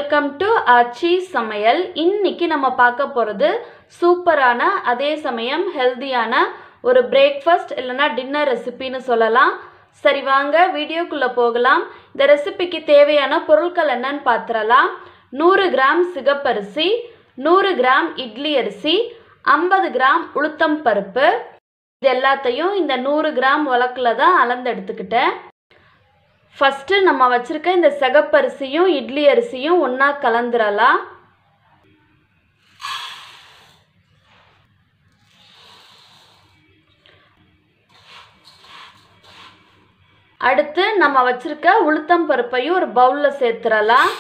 welcome to ஆச்சி சமையல் இன்னைக்கு நம்ம பார்க்க போகிறது சூப்பரான அதே சமயம் ஹெல்தியான ஒரு பிரேக்ஃபாஸ்ட் இல்லைன்னா டின்னர் ரெசிபின்னு சொல்லலாம் சரி வாங்க வீடியோக்குள்ளே போகலாம் இந்த ரெசிபிக்கு தேவையான பொருட்கள் என்னன்னு பார்த்துடலாம் நூறு கிராம் சிகப்பரிசி நூறு கிராம் இட்லி அரிசி ஐம்பது கிராம் உளுத்தம் பருப்பு இது எல்லாத்தையும் இந்த நூறு கிராம் உலக்கில் தான் அளந்து எடுத்துக்கிட்டேன் ஃபஸ்ட்டு நம்ம வச்சுருக்க இந்த சிகப்பரிசியும் இட்லி அரிசியும் ஒன்றா கலந்துடலாம் அடுத்து நம்ம வச்சுருக்க உளுத்தம் பருப்பையும் ஒரு பவுலில் சேர்த்துடலாம்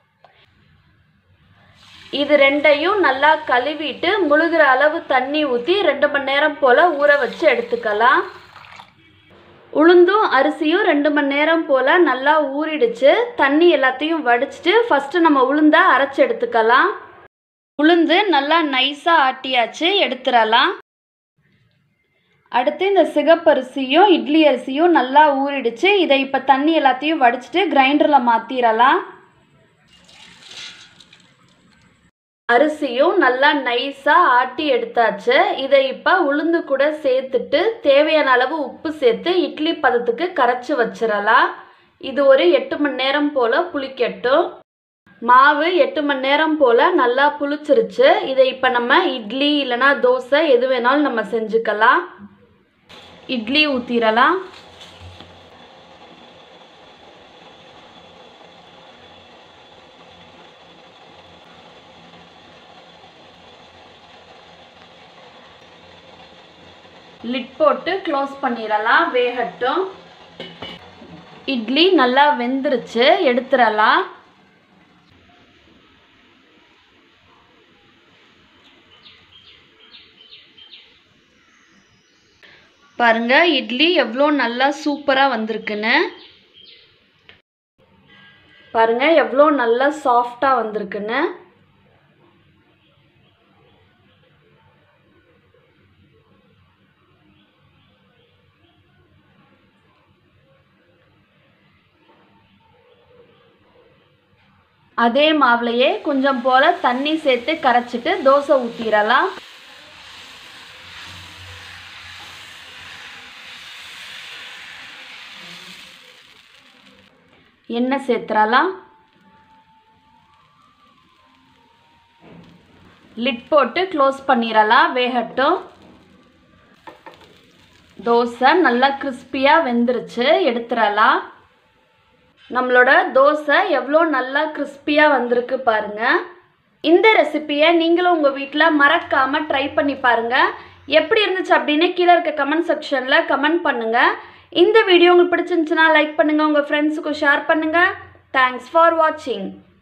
இது ரெண்டையும் நல்லா கழுவிட்டு முழுகிற அளவு தண்ணி ஊற்றி ரெண்டு மணி நேரம் போல் ஊற வச்சு எடுத்துக்கலாம் உளுந்தும் அரிசியும் ரெண்டு மணி நேரம் போல் நல்லா ஊறிடுச்சு தண்ணி எல்லாத்தையும் வடிச்சிட்டு ஃபஸ்ட்டு நம்ம உளுந்தை அரைச்சி எடுத்துக்கலாம் உளுந்து நல்லா நைஸாக ஆட்டியாச்சு எடுத்துடலாம் அடுத்து இந்த சிகப்பரிசியும் இட்லி அரிசியும் நல்லா ஊறிடுச்சு இதை இப்போ தண்ணி எல்லாத்தையும் வடிச்சிட்டு கிரைண்டரில் மாற்றிடலாம் அரிசியும் நல்லா நைஸாக ஆட்டி எடுத்தாச்சு இதை இப்போ உளுந்து கூட சேர்த்துட்டு தேவையான அளவு உப்பு சேர்த்து இட்லி பதத்துக்கு கரைச்சி வச்சிடலாம் இது ஒரு எட்டு மணி நேரம் போல் புளிக்கட்டும் மாவு எட்டு மணி நேரம் போல் நல்லா புளிச்சிருச்சு இதை இப்போ நம்ம இட்லி இல்லைனா தோசை எது வேணாலும் நம்ம செஞ்சுக்கலாம் இட்லி ஊற்றிடலாம் லிட் போட்டு க்ளோஸ் பண்ணிடலாம் வேகட்டும் இட்லி நல்லா வெந்துருச்சு எடுத்துடலாம் பாருங்க இட்லி எவ்வளோ நல்லா சூப்பராக வந்திருக்குன்னு பாருங்க எவ்வளோ நல்லா சாஃப்டாக வந்திருக்குன்னு அதே மாவுலையே கொஞ்சம் போல் தண்ணி சேர்த்து கரைச்சிட்டு தோசை ஊற்றிடலாம் எண்ணெய் சேர்த்துடலாம் லிட் போட்டு க்ளோஸ் பண்ணிடலாம் வேகட்டும் தோசை நல்லா கிறிஸ்பியாக வெந்துருச்சு எடுத்துடலாம் நம்மளோட தோசை எவ்வளோ நல்லா கிறிஸ்பியாக வந்திருக்கு பாருங்கள் இந்த ரெசிப்பியை நீங்களும் உங்கள் வீட்டில் மறக்காமல் ட்ரை பண்ணி பாருங்கள் எப்படி இருந்துச்சு அப்படின்னு கீழே இருக்க கமெண்ட் செக்ஷனில் கமெண்ட் பண்ணுங்கள் இந்த வீடியோ உங்களுக்கு பிடிச்சிருந்துச்சுன்னா லைக் பண்ணுங்கள் உங்கள் ஃப்ரெண்ட்ஸுக்கும் ஷேர் பண்ணுங்கள் தேங்க்ஸ் ஃபார் வாட்சிங்